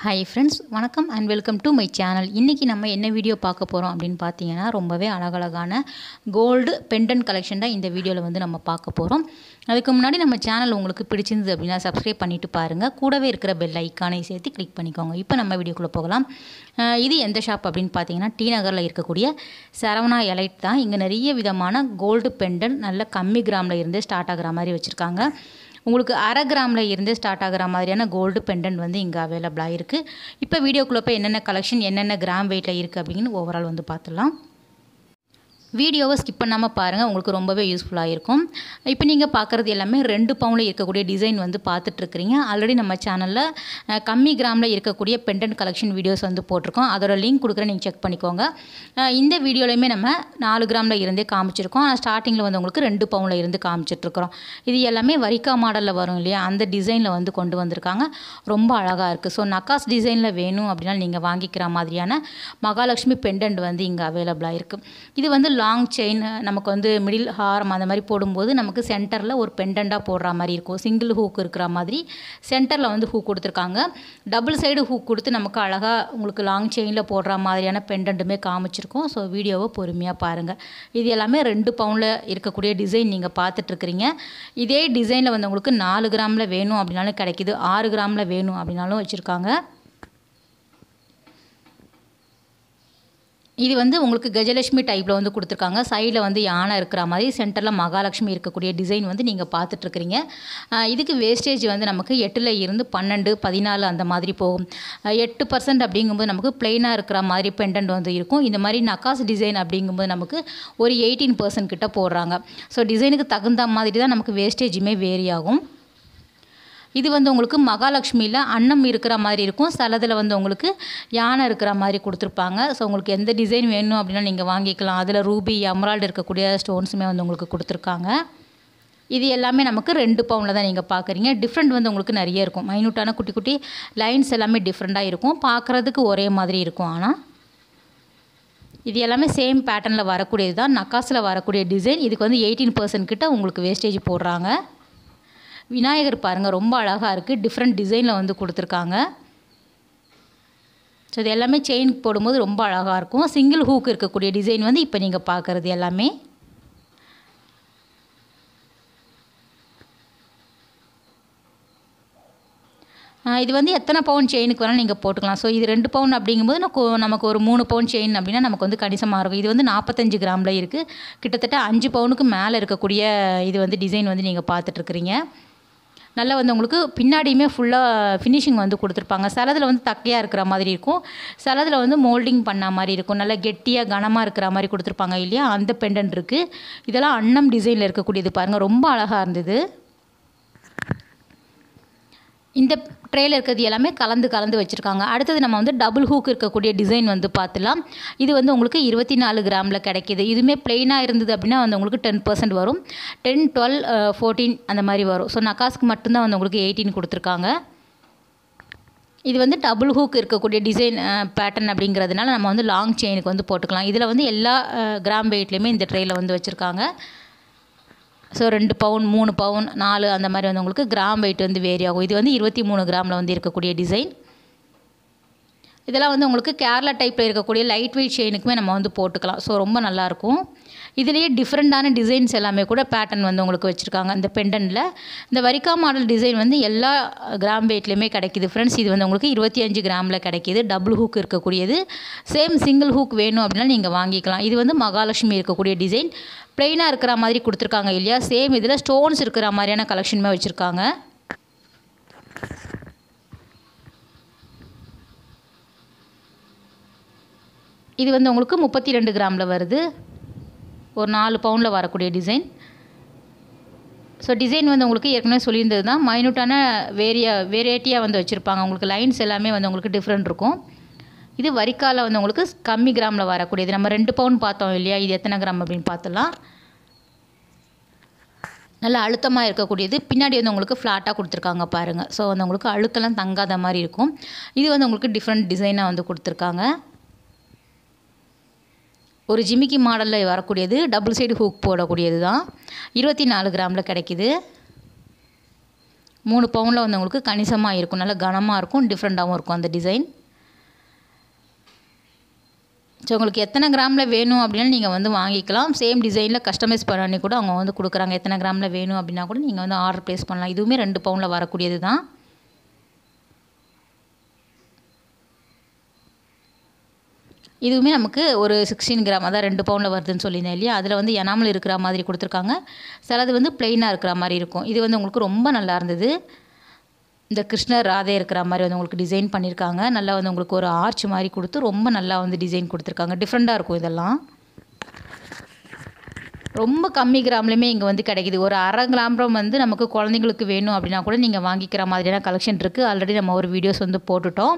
hi friends வணக்கம் and welcome to my channel இன்றைக்கி நம்ம என்ன வீடியோ பார்க்க போகிறோம் அப்படின்னு பார்த்தீங்கன்னா ரொம்பவே அழகழகான கோல்டு பெண்டன்ட் கலெக்ஷன் தான் இந்த வீடியோவில் வந்து நம்ம பார்க்க போகிறோம் அதுக்கு முன்னாடி நம்ம சேனல் உங்களுக்கு பிடிச்சிருந்தது அப்படின்னா சப்ஸ்கிரைப் பண்ணிவிட்டு பாருங்கள் கூடவே இருக்கிற பெல் ஐக்கானை சேர்த்து கிளிக் பண்ணிக்கோங்க இப்போ நம்ம வீடியோக்குள்ளே போகலாம் அஹ் இது எந்த ஷாப் அப்படின்னு பார்த்தீங்கன்னா டி நகரில் இருக்கக்கூடிய சரவணா எலைட் தான் இங்கே நிறைய விதமான கோல்டு பெண்டன்ட் நல்ல கம்மி கிராமில் இருந்து ஸ்டார்ட் ஆகிற மாதிரி வச்சுருக்காங்க உங்களுக்கு அரை கிராமில் இருந்து ஸ்டார்ட் ஆகிற மாதிரியான கோல்டு பெண்டன்ட் வந்து இங்கே அவைலபிளாக இருக்குது இப்போ வீடியோக்குள்ளே போய் என்னென்ன கலெக்ஷன் என்னென்ன கிராம் வெயிட்டில் இருக்குது அப்படின்னு ஓவரால் வந்து பார்த்துடலாம் வீடியோவை ஸ்கிப் பண்ணாமல் பாருங்கள் உங்களுக்கு ரொம்பவே யூஸ்ஃபுல்லாக இருக்கும் இப்போ நீங்கள் பார்க்குறது எல்லாமே ரெண்டு பவுனில் இருக்கக்கூடிய டிசைன் வந்து பார்த்துட்ருக்குறீங்க ஆல்ரெடி நம்ம சேனலில் கம்மி கிராமில் இருக்கக்கூடிய பெண்டன்ட் கலெக்ஷன் வீடியோஸ் வந்து போட்டிருக்கோம் அதோட லிங்க் கொடுக்குறேன் நீங்கள் செக் பண்ணிக்கோங்க அஹ் இந்த வீடியோலையுமே நம்ம நாலு கிராமில் இருந்தே காமிச்சிருக்கோம் ஆனால் ஸ்டார்டிங்கில் வந்து உங்களுக்கு ரெண்டு பவுனில் இருந்து காமிச்சிட்ருக்குறோம் இது எல்லாமே வரிக்கா மாடலில் வரும் இல்லையா அந்த டிசைனில் வந்து கொண்டு வந்திருக்காங்க ரொம்ப அழகாக இருக்குது ஸோ நக்காஸ் டிசைனில் வேணும் அப்படின்னா நீங்கள் வாங்கிக்கிற மாதிரியான மகாலட்சுமி பெண்டன்ட் வந்து இங்கே அவைலபிளாக இருக்குது இது வந்து லாங் செயின் நமக்கு வந்து மிடில் ஹாரம் அந்த மாதிரி போடும்போது நமக்கு சென்டரில் ஒரு பெண்டண்ட்டாக போடுற மாதிரி இருக்கும் சிங்கிள் ஹூக் இருக்கிற மாதிரி சென்டரில் வந்து ஹூக் கொடுத்துருக்காங்க டபுள் சைடு ஹூக் கொடுத்து நமக்கு அழகாக உங்களுக்கு லாங் செயினில் போடுற மாதிரியான பெண்டண்ட்டுமே காமிச்சிருக்கோம் ஸோ வீடியோவை பொறுமையாக பாருங்கள் இது எல்லாமே ரெண்டு பவுனில் இருக்கக்கூடிய டிசைன் நீங்கள் பார்த்துட்ருக்குறீங்க இதே டிசைனில் வந்து உங்களுக்கு நாலு கிராமில் வேணும் அப்படின்னாலும் கிடைக்கிது ஆறு கிராமில் வேணும் அப்படின்னாலும் வச்சுருக்காங்க இது வந்து உங்களுக்கு கஜலட்சுமி டைப்பில் வந்து கொடுத்துருக்காங்க சைடில் வந்து யானை இருக்கிற மாதிரி சென்டரில் மகாலட்சுமி இருக்கக்கூடிய டிசைன் வந்து நீங்கள் பார்த்துட்ருக்குறீங்க இதுக்கு வேஸ்டேஜ் வந்து நமக்கு எட்டில் இருந்து பன்னெண்டு பதினாலு அந்த மாதிரி போகும் அஹ் எட்டு பர்சன்ட் அப்படிங்கும்போது நமக்கு பிளெயினாக இருக்கிற மாதிரி பெண்டன்ட் வந்து இருக்கும் இந்த மாதிரி நக்காஸ் டிசைன் அப்படிங்கும்போது நமக்கு ஒரு எயிட்டீன் பர்சன்ட் கிட்ட போடுறாங்க ஸோ டிசைனுக்கு தகுந்த மாதிரி தான் நமக்கு வேஸ்டேஜுமே வேரி ஆகும் இது வந்து உங்களுக்கு மகாலட்சுமியில் அன்னம் இருக்கிற மாதிரி இருக்கும் சிலதில் வந்து உங்களுக்கு யானை இருக்கிற மாதிரி கொடுத்துருப்பாங்க ஸோ உங்களுக்கு எந்த டிசைன் வேணும் அப்படின்னா நீங்கள் வாங்கிக்கலாம் அதில் ரூபி எமரால்டு இருக்கக்கூடிய ஸ்டோன்ஸுமே வந்து உங்களுக்கு கொடுத்துருக்காங்க இது எல்லாமே நமக்கு ரெண்டு பவுனில் தான் நீங்கள் பார்க்குறீங்க டிஃப்ரெண்ட் வந்து உங்களுக்கு நிறைய இருக்கும் மைனூட்டான குட்டி குட்டி லைன்ஸ் எல்லாமே டிஃப்ரெண்ட்டாக இருக்கும் பார்க்குறதுக்கு ஒரே மாதிரி இருக்கும் ஆனால் இது எல்லாமே சேம் பேட்டர்னில் வரக்கூடியது தான் நக்காஸில் வரக்கூடிய டிசைன் இதுக்கு வந்து எயிட்டீன் பர்சன்ட் கிட்ட உங்களுக்கு வேஸ்டேஜ் போடுறாங்க விநாயகர் பாருங்கள் ரொம்ப அழகாக இருக்குது டிஃப்ரெண்ட் டிசைனில் வந்து கொடுத்துருக்காங்க ஸோ இது எல்லாமே செயின் போடும்போது ரொம்ப அழகாக இருக்கும் சிங்கிள் ஹூக் இருக்கக்கூடிய டிசைன் வந்து இப்போ நீங்கள் பார்க்குறது எல்லாமே இது வந்து எத்தனை பவுன் செயினுக்கு வேணால் நீங்கள் போட்டுக்கலாம் ஸோ இது ரெண்டு பவுன் அப்படிங்கும்போது நமக்கு நமக்கு ஒரு மூணு பவுன் செயின் அப்படின்னா நமக்கு வந்து கணிசமாக இருக்கும் இது வந்து நாற்பத்தஞ்சு கிராமில் இருக்குது கிட்டத்தட்ட அஞ்சு பவுனுக்கு மேலே இருக்கக்கூடிய இது வந்து டிசைன் வந்து நீங்கள் பார்த்துட்ருக்குறீங்க நல்லா வந்து உங்களுக்கு பின்னாடியுமே ஃபுல்லாக ஃபினிஷிங் வந்து கொடுத்துருப்பாங்க சிலதில் வந்து தக்கையாக இருக்கிற மாதிரி இருக்கும் சிலதில் வந்து மோல்டிங் பண்ண மாதிரி இருக்கும் நல்லா கெட்டியாக கனமாக இருக்கிற மாதிரி கொடுத்துருப்பாங்க இல்லையா அந்த பெண்டன்ட் இருக்குது இதெல்லாம் அன்னம் டிசைனில் இருக்கக்கூடியது பாருங்கள் ரொம்ப அழகாக இருந்தது இந்த ட்ரேயில் இருக்கிறது எல்லாமே கலந்து கலந்து வச்சுருக்காங்க அடுத்தது நம்ம வந்து டபுள் ஹூக் இருக்கக்கூடிய டிசைன் வந்து பார்த்துலாம் இது வந்து உங்களுக்கு இருபத்தி நாலு கிராமில் கிடைக்கிது இதுவுமே பிளெயினாக இருந்தது அப்படின்னா வந்து உங்களுக்கு டென் பர்சன்ட் வரும் டென் டுவெல் ஃபோர்டீன் அந்த மாதிரி வரும் ஸோ நக்காஸ்க்கு மட்டும்தான் வந்து உங்களுக்கு எயிட்டீன் கொடுத்துருக்காங்க இது வந்து டபுள் ஹூக் இருக்கக்கூடிய டிசைன் பேட்டர்ன் அப்படிங்கிறதுனால நம்ம வந்து லாங் செயினுக்கு வந்து போட்டுக்கலாம் இதில் வந்து எல்லா கிராம் வெயிட்லேயுமே இந்த ட்ரேயில் வந்து வச்சுருக்காங்க ஸோ ரெண்டு பவுன் மூணு பவுன் நாலு அந்த மாதிரி வந்து உங்களுக்கு கிராம் வெயிட் வந்து வேரி ஆகும் இது வந்து இருபத்தி மூணு கிராமில் வந்து இருக்கக்கூடிய டிசைன் இதெல்லாம் வந்து உங்களுக்கு கேரளா டைப்பில் இருக்கக்கூடிய லைட் வெயிட் செயினுக்குமே நம்ம வந்து போட்டுக்கலாம் ஸோ ரொம்ப நல்லாயிருக்கும் இதுலேயே டிஃப்ரெண்ட்டான டிசைன்ஸ் எல்லாமே கூட பேட்டர்ன் வந்து உங்களுக்கு வச்சுருக்காங்க இந்த பெண்டனில் இந்த வரிக்கா மாடல் டிசைன் வந்து எல்லா கிராம் வெயிட்லேயுமே கிடைக்கிது ஃப்ரெண்ட்ஸ் இது வந்து உங்களுக்கு இருபத்தி அஞ்சு கிராமில் கிடைக்கிது டபுள் ஹூக் இருக்கக்கூடியது சேம் சிங்கிள் ஹூக் வேணும் அப்படின்னா நீங்கள் வாங்கிக்கலாம் இது வந்து மகாலட்சுமி இருக்கக்கூடிய டிசைன் ப்ளெயினாக இருக்கிற மாதிரி கொடுத்துருக்காங்க இல்லையா சேம் இதில் ஸ்டோன்ஸ் இருக்கிற மாதிரியான கலெக்ஷனுமே வச்சுருக்காங்க இது வந்து உங்களுக்கு முப்பத்தி ரெண்டு கிராமில் வருது ஒரு நாலு பவுனில் வரக்கூடிய டிசைன் ஸோ டிசைன் வந்து உங்களுக்கு ஏற்கனவே சொல்லியிருந்தது தான் மைனூட்டான வேரியா வேரியட்டியாக வந்து வச்சுருப்பாங்க உங்களுக்கு லைன்ஸ் எல்லாமே வந்து உங்களுக்கு டிஃப்ரெண்ட் இருக்கும் இது வரிக்கால வந்து உங்களுக்கு கம்மி கிராமில் வரக்கூடியது நம்ம ரெண்டு பவுன் பார்த்தோம் இல்லையா இது எத்தனை கிராம் அப்படின்னு பார்த்துலாம் நல்லா அழுத்தமாக இருக்கக்கூடியது பின்னாடி வந்து உங்களுக்கு ஃப்ளாட்டாக கொடுத்துருக்காங்க பாருங்கள் ஸோ வந்து உங்களுக்கு அழுத்தெல்லாம் தங்காத மாதிரி இருக்கும் இது வந்து உங்களுக்கு டிஃப்ரெண்ட் டிசைனாக வந்து கொடுத்துருக்காங்க ஒரு ஜிமிக்கி மாடலில் வரக்கூடியது டபுள் சைடு ஹூக் போடக்கூடியது தான் இருபத்தி நாலு கிராமில் கிடைக்கிது மூணு பவுனில் வந்து உங்களுக்கு கணிசமாக இருக்கும் நல்லா கனமாக இருக்கும் டிஃப்ரெண்ட்டாகவும் இருக்கும் அந்த டிசைன் ஸோ உங்களுக்கு எத்தனை கிராமில் வேணும் அப்படின்னா நீங்கள் வந்து வாங்கிக்கலாம் சேம் டிசைனில் கஸ்டமைஸ் பண்ணி கூட அவங்க வந்து கொடுக்குறாங்க எத்தனை கிராமில் வேணும் அப்படின்னா கூட நீங்கள் வந்து ஆர்டர் ப்ளேஸ் பண்ணலாம் இதுவுமே ரெண்டு பவுனில் வரக்கூடியது தான் இதுவுமே நமக்கு ஒரு சிக்ஸ்டீன் கிராம் அதான் ரெண்டு பவுனில் வருதுன்னு சொல்லியிருந்தேன் இல்லையா அதில் வந்து எனாமல் இருக்கிற மாதிரி கொடுத்துருக்காங்க சிலது வந்து பிளெயினாக இருக்கிற மாதிரி இருக்கும் இது வந்து உங்களுக்கு ரொம்ப நல்லா இருந்தது இந்த கிருஷ்ணர் ராதே இருக்கிற மாதிரி வந்து உங்களுக்கு டிசைன் பண்ணியிருக்காங்க நல்லா வந்து உங்களுக்கு ஒரு ஆர்ச் மாதிரி கொடுத்து ரொம்ப நல்லா வந்து டிசைன் கொடுத்துருக்காங்க டிஃப்ரெண்ட்டாக இருக்கும் இதெல்லாம் ரொம்ப கம்மி கிராம்லேயுமே இங்கே வந்து கிடைக்குது ஒரு அரை கிராம் வந்து நமக்கு குழந்தைங்களுக்கு வேணும் அப்படின்னா கூட நீங்கள் வாங்கிக்கிற மாதிரியான கலெக்ஷன் இருக்குது ஆல்ரெடி நம்ம ஒரு வீடியோஸ் வந்து போட்டுட்டோம்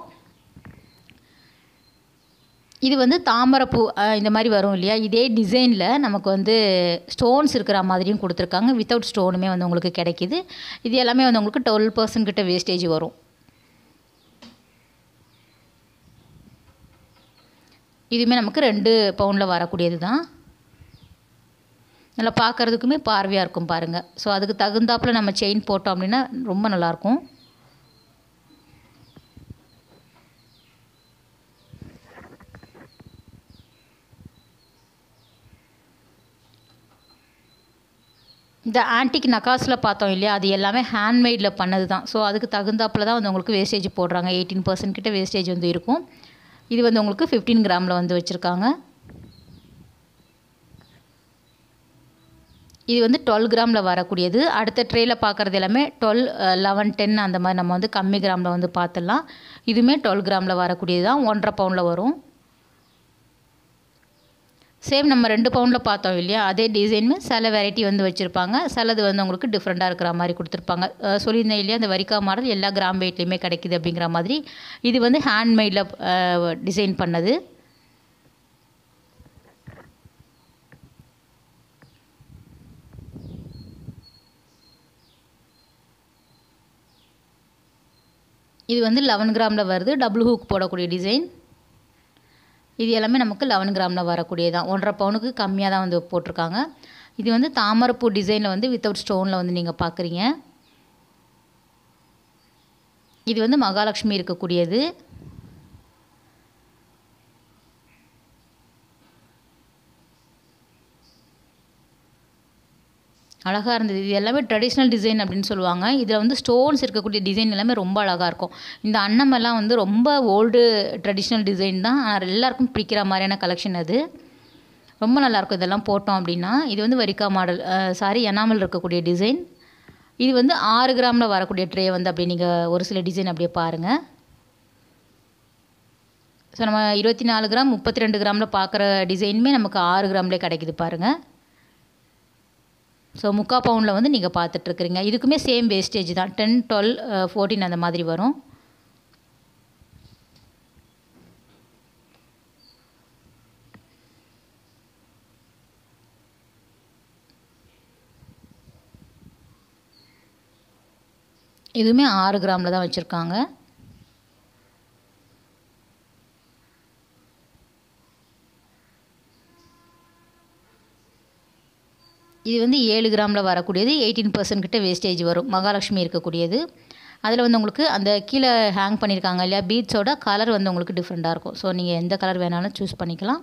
இது வந்து தாமரைப்பூ இந்த மாதிரி வரும் இல்லையா இதே டிசைனில் நமக்கு வந்து ஸ்டோன்ஸ் இருக்கிற மாதிரியும் கொடுத்துருக்காங்க வித்தவுட் ஸ்டோனுமே வந்து உங்களுக்கு கிடைக்கிது இது எல்லாமே வந்து உங்களுக்கு டுவெல் பர்சன்ட் கிட்ட வேஸ்டேஜ் வரும் இதுவுமே நமக்கு ரெண்டு பவுண்டில் வரக்கூடியது தான் நல்லா பார்க்குறதுக்குமே பார்வையாக இருக்கும் பாருங்கள் ஸோ அதுக்கு தகுந்தாப்பில் நம்ம செயின் போட்டோம் அப்படின்னா ரொம்ப நல்லாயிருக்கும் இந்த ஆன்டிக் நகாஸில் பார்த்தோம் இல்லையா அது எல்லாமே ஹேண்ட்மேடில் பண்ணது தான் ஸோ அதுக்கு தகுந்தாப்பில் தான் வந்து உங்களுக்கு வேஸ்டேஜ் போடுறாங்க எயிட்டீன் பர்சன்ட் கிட்ட வேஸ்டேஜ் வந்து இருக்கும் இது வந்து உங்களுக்கு ஃபிஃப்டீன் கிராமில் வந்து வச்சுருக்காங்க இது வந்து டுவெல் கிராமில் வரக்கூடியது அடுத்த ட்ரேயில் பார்க்குறது எல்லாமே டுவெல் லெவன் டென் அந்த மாதிரி நம்ம வந்து கம்மி கிராமில் வந்து பார்த்துடலாம் இதுவுமே டுவெல் கிராமில் வரக்கூடியது தான் ஒன்றரை பவுண்டில் வரும் சேம் நம்ம ரெண்டு பவுண்டில் பார்த்தோம் இல்லையா அதே டிசைனுமே சில வெரைட்டி வந்து வச்சுருப்பாங்க சிலது வந்து உங்களுக்கு டிஃப்ரெண்ட்டாக இருக்கிற மாதிரி கொடுத்துருப்பாங்க சொல்லியிருந்தேன் இல்லையா அந்த வரிக்கா மாடல் எல்லா கிராம் வெயிட்லேயுமே கிடைக்கிது அப்படிங்கிற மாதிரி இது வந்து ஹேண்ட்மேடில் டிசைன் பண்ணது இது வந்து லெவன் கிராமில் வருது டபுள் ஹூக் போடக்கூடிய டிசைன் இது எல்லாமே நமக்கு லெவன் கிராமில் வரக்கூடியது தான் ஒன்றரை பவுனுக்கு கம்மியாக தான் வந்து போட்டிருக்காங்க இது வந்து தாமரைப்பூ டிசைனில் வந்து வித்தவுட் ஸ்டோனில் வந்து நீங்கள் பார்க்குறீங்க இது வந்து மகாலட்சுமி இருக்கக்கூடியது அழகாக இருந்தது இது எல்லாமே ட்ரெடிஷ்னல் டிசைன் அப்படின்னு சொல்லுவாங்க இதில் வந்து ஸ்டோன்ஸ் இருக்கக்கூடிய டிசைன் எல்லாமே ரொம்ப அழகாக இருக்கும் இந்த அன்னமெல்லாம் வந்து ரொம்ப ஓல்டு ட்ரெடிஷ்னல் டிசைன் தான் ஆனால் எல்லாருக்கும் பிடிக்கிற மாதிரியான கலெக்ஷன் அது ரொம்ப நல்லாயிருக்கும் இதெல்லாம் போட்டோம் அப்படின்னா இது வந்து வரிக்கா மாடல் சாரி எனாமல் இருக்கக்கூடிய டிசைன் இது வந்து ஆறு கிராமில் வரக்கூடிய ட்ரே வந்து அப்படி நீங்கள் ஒரு சில டிசைன் அப்படியே பாருங்கள் ஸோ நம்ம இருபத்தி நாலு கிராம் முப்பத்தி ரெண்டு கிராமில் பார்க்குற டிசைனுமே நமக்கு ஆறு கிராம்லேயே கிடைக்குது பாருங்கள் ஸோ முக்கா பவுண்டில் வந்து நீங்கள் பார்த்துட்ருக்குறீங்க இதுக்குமே சேம் வேஸ்டேஜ் தான் டென் டுவெல் ஃபோர்டீன் அந்த மாதிரி வரும் இதுவுமே ஆறு கிராமில் தான் வச்சுருக்காங்க இது வந்து ஏழு கிராமில் வரக்கூடியது எயிட்டீன் பர்சன்ட் கிட்ட வேஸ்டேஜ் வரும் மகாலட்சுமி இருக்கக்கூடியது அதில் வந்து உங்களுக்கு அந்த கீழே ஹேங் பண்ணியிருக்காங்க இல்லையா பீட்ஸோட கலர் வந்து உங்களுக்கு டிஃப்ரெண்ட்டாக இருக்கும் ஸோ நீங்கள் எந்த கலர் வேணாலும் சூஸ் பண்ணிக்கலாம்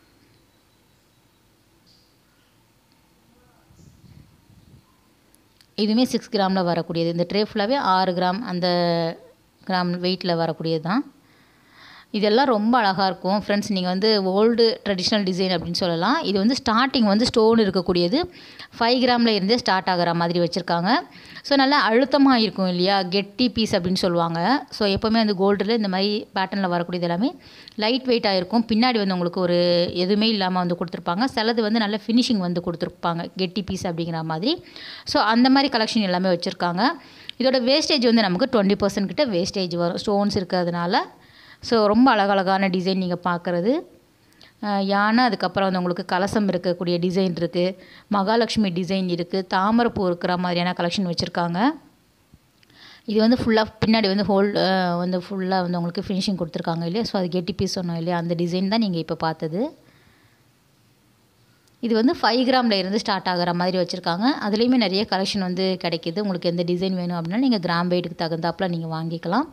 இதுவுமே சிக்ஸ் கிராமில் வரக்கூடியது இந்த ட்ரே ஃபுல்லாகவே ஆறு கிராம் அந்த கிராம் வெயிட்டில் வரக்கூடியது தான் இதெல்லாம் ரொம்ப அழகாக இருக்கும் ஃப்ரெண்ட்ஸ் நீங்கள் வந்து ஓல்டு ட்ரெடிஷ்னல் டிசைன் அப்படின்னு சொல்லலாம் இது வந்து ஸ்டார்டிங் வந்து ஸ்டோன் இருக்கக்கூடியது ஃபைவ் கிராமில் இருந்தே ஸ்டார்ட் ஆகிற மாதிரி வச்சுருக்காங்க ஸோ நல்லா அழுத்தமாக இருக்கும் இல்லையா கெட்டி பீஸ் அப்படின்னு சொல்லுவாங்க ஸோ எப்போவுமே அந்த கோல்டில் இந்த மாதிரி பேட்டர்னில் வரக்கூடியது எல்லாமே லைட் வெயிட்டாக இருக்கும் பின்னாடி வந்து உங்களுக்கு ஒரு எதுவுமே இல்லாமல் வந்து கொடுத்துருப்பாங்க சிலது வந்து நல்ல ஃபினிஷிங் வந்து கொடுத்துருப்பாங்க கெட்டி பீஸ் அப்படிங்கிற மாதிரி ஸோ அந்த மாதிரி கலெக்ஷன் எல்லாமே வச்சுருக்காங்க இதோட வேஸ்டேஜ் வந்து நமக்கு டுவெண்ட்டி பர்சன்ட் கிட்ட வேஸ்டேஜ் வரும் ஸ்டோன்ஸ் இருக்கிறதுனால ஸோ ரொம்ப அழகழகான டிசைன் நீங்கள் பார்க்குறது யானை அதுக்கப்புறம் வந்து உங்களுக்கு கலசம் இருக்கக்கூடிய டிசைன் இருக்குது மகாலட்சுமி டிசைன் இருக்குது தாமரைப்பூ இருக்கிற மாதிரியான கலெக்ஷன் வச்சுருக்காங்க இது வந்து ஃபுல்லாக பின்னாடி வந்து ஹோல் வந்து ஃபுல்லாக வந்து உங்களுக்கு ஃபினிஷிங் கொடுத்துருக்காங்க இல்லையா ஸோ அது கெட்டி பீஸ் சொன்னோம் இல்லையா அந்த டிசைன் தான் நீங்கள் இப்போ பார்த்தது இது வந்து ஃபைவ் கிராமில் இருந்து ஸ்டார்ட் ஆகிற மாதிரி வச்சுருக்காங்க அதுலேயுமே நிறைய கலெக்ஷன் வந்து கிடைக்கிது உங்களுக்கு எந்த டிசைன் வேணும் அப்படின்னா நீங்கள் கிராம் வெயிட்டுக்கு தகுந்தாப்பில் நீங்கள் வாங்கிக்கலாம்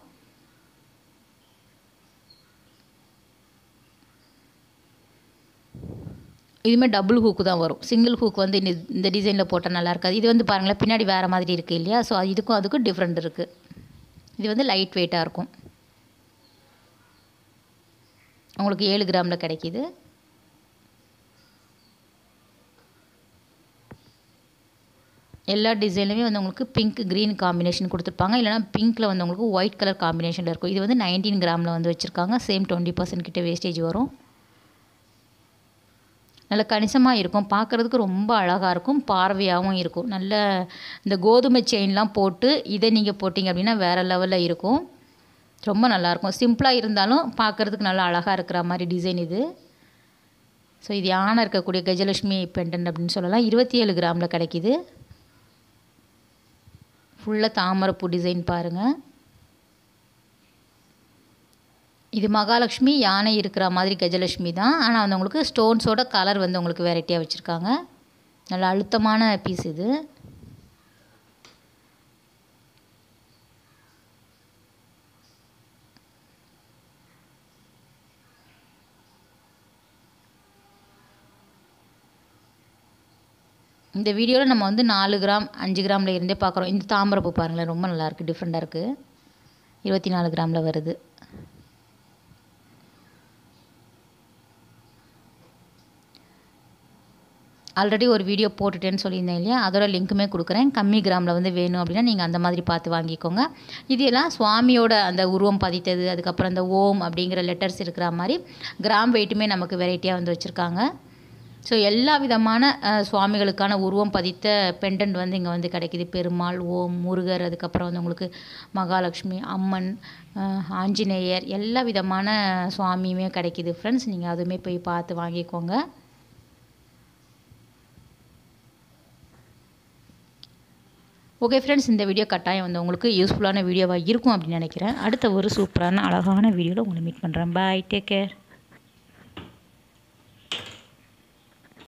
இதுவுமே டபுள் ஹூக்கு தான் வரும் சிங்கிள் ஹூக் வந்து இந்த இந்த டிசைனில் போட்டால் நல்லா இருக்காது இது வந்து பாருங்களேன் பின்னாடி வேறு மாதிரி இருக்குது இல்லையா ஸோ இதுக்கும் அதுக்கும் டிஃப்ரெண்ட் இருக்குது இது வந்து லைட் வெயிட்டாக இருக்கும் உங்களுக்கு ஏழு கிராமில் கிடைக்கிது எல்லா டிசைன்லையுமே வந்து உங்களுக்கு பிங்க் க்ரீன் காம்பினேஷன் கொடுத்துருப்பாங்க இல்லைனா பிங்க்கில் வந்து உங்களுக்கு ஒயிட் கலர் காம்பினேஷனில் இருக்கும் இது வந்து நைன்டீன் கிராமில் வந்து வச்சுருக்காங்க சேம் டுவெண்ட்டி பர்சன்ட் கிட்ட வேஸ்டேஜ் வரும் நல்ல கணிசமாக இருக்கும் பார்க்குறதுக்கு ரொம்ப அழகாக இருக்கும் பார்வையாகவும் இருக்கும் நல்ல இந்த கோதுமை செயின்லாம் போட்டு இதை நீங்கள் போட்டிங்க அப்படின்னா வேறு லெவலில் இருக்கும் ரொம்ப நல்லாயிருக்கும் சிம்பிளாக இருந்தாலும் பார்க்குறதுக்கு நல்லா அழகாக இருக்கிற மாதிரி டிசைன் இது ஸோ இது யானை இருக்கக்கூடிய கஜலட்சுமி பெண்டன் அப்படின்னு சொல்லலாம் இருபத்தி ஏழு கிராமில் கிடைக்கிது ஃபுல்லாக தாமரைப்பூ டிசைன் பாருங்கள் இது மகாலட்சுமி யானை இருக்கிற மாதிரி கஜலட்சுமி தான் ஆனால் வந்து உங்களுக்கு ஸ்டோன்ஸோட கலர் வந்து உங்களுக்கு வெரைட்டியாக வச்சுருக்காங்க நல்ல அழுத்தமான பீஸ் இது இந்த வீடியோவில் நம்ம வந்து நாலு கிராம் அஞ்சு கிராமில் இருந்தே பார்க்குறோம் இந்த தாமரைப்பூ பாருங்களேன் ரொம்ப நல்லாயிருக்கு டிஃப்ரெண்ட்டாக இருக்குது இருபத்தி நாலு கிராமில் வருது ஆல்ரெடி ஒரு வீடியோ போட்டுட்டேன்னு சொல்லியிருந்தேன் இல்லையா அதோட லிங்க்குமே கொடுக்குறேன் கம்மி கிராமில் வந்து வேணும் அப்படின்னா நீங்கள் அந்த மாதிரி பார்த்து வாங்கிக்கோங்க இது எல்லாம் சுவாமியோட அந்த உருவம் பதித்தது அதுக்கப்புறம் அந்த ஓம் அப்படிங்கிற லெட்டர்ஸ் இருக்கிற மாதிரி கிராம் வெயிட்டுமே நமக்கு வெரைட்டியாக வந்து வச்சுருக்காங்க ஸோ எல்லா விதமான சுவாமிகளுக்கான உருவம் பதித்த பெண்டன்ட் வந்து இங்கே வந்து கிடைக்கிது பெருமாள் ஓம் முருகர் அதுக்கப்புறம் வந்து உங்களுக்கு மகாலட்சுமி அம்மன் ஆஞ்சநேயர் எல்லா விதமான சுவாமியுமே கிடைக்கிது ஃப்ரெண்ட்ஸ் நீங்கள் அதுவுமே போய் பார்த்து வாங்கிக்கோங்க ஓகே ஃப்ரெண்ட்ஸ் இந்த வீடியோ கட்டாயம் வந்து உங்களுக்கு யூஸ்ஃபுல்லான வீடியோவாக இருக்கும் அப்படின்னு நினைக்கிறேன் அடுத்த ஒரு சூப்பரான அழகான வீடியோவில் உங்களை மீட் பண்ணுறேன் பாய் டேக் கேர்